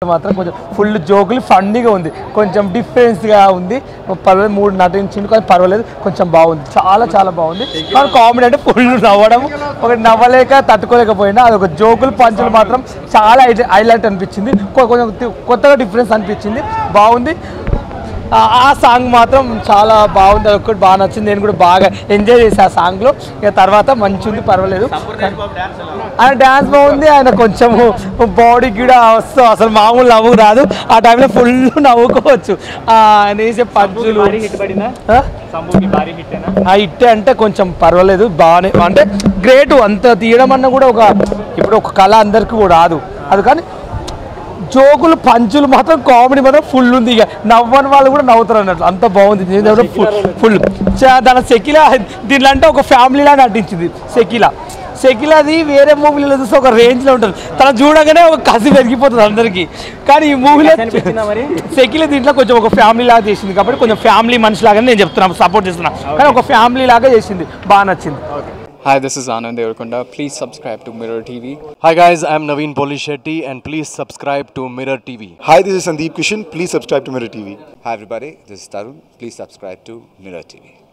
మాత్రం కొంచెం ఫుల్ జోకులు ఫన్నీగా ఉంది కొంచెం డిఫరెన్స్గా ఉంది పర్వాలేదు మూడు నటించింది కానీ పర్వాలేదు కొంచెం బాగుంది చాలా చాలా బాగుంది కానీ కామెడీ అంటే ఫుల్ నవ్వడం ఒకటి నవ్వలేక తట్టుకోలేకపోయినా అది ఒక జోకులు పంచులు మాత్రం చాలా హైలైట్ అనిపించింది కొ- కొంచెం తి- కొత్తగా డిఫరెన్స్ అనిపించింది బాగుంది ఆ- ఆ సాంగ్ మాత్రం చాలా బాగుంది అది ఒక్కటి బాగా నచ్చింది నేను కూడా బాగా ఎంజాయ్ చేసి ఆ సాంగ్లో ఇక తర్వాత మంచి ఉంది పర్వాలేదు ఆయన డ్యాన్స్ బాగుంది ఆయన కొంచెము బాడీ కూడా వస్తూ అసలు మామూలు నవ్వు రాదు ఆ టైంలో ఫుల్ నవ్వుకోవచ్చు ఆ, ఆయన వేసే పంచులు ఆ? ఆ హిట్ అంటే కొంచెం పర్వాలేదు బాగానే అంటే గ్రేట్ అంత తీయడం అన్న కూడా ఒక ఇప్పుడు ఒక కళ అందరికీ కూడా రాదు అది కానీ జోకులు పంచులు మాత్రం కామెడీ మాత్రం ఫుల్ ఉంది ఇక నవ్వని వాళ్ళు కూడా నవ్వుతారు అన్నట్లు అంత బాగుంది ఫుల్ ఫుల్ దాని సెకిలా దీంట్లో అంటే ఒక ఫ్యామిలీలా నటించింది సెకిలా సెకిలాది వేరే మూవీలో చూస్తే ఒక రేంజ్లో ఉంటుంది తన చూడగానే ఒక కసి పెరిగిపోతుంది అందరికీ కానీ ఈ మూవీలో సెకిల దీంట్లో కొంచెం ఒక ఫ్యామిలీ లాగా చేసింది కాబట్టి కొంచెం ఫ్యామిలీ మనిషి లాగానే నేను చెప్తున్నాను సపోర్ట్ చేస్తున్నా కానీ ఒక ఫ్యామిలీ లాగా చేసింది బాగా నచ్చింది Hi, this is Anand Devarkonda. Please subscribe to Mirror TV. Hi guys, I'm Naveen Polishetty and please subscribe to Mirror TV. Hi, this is Sandeep Kishan. Please subscribe to Mirror TV. Hi everybody, this is Tarun. Please subscribe to Mirror TV.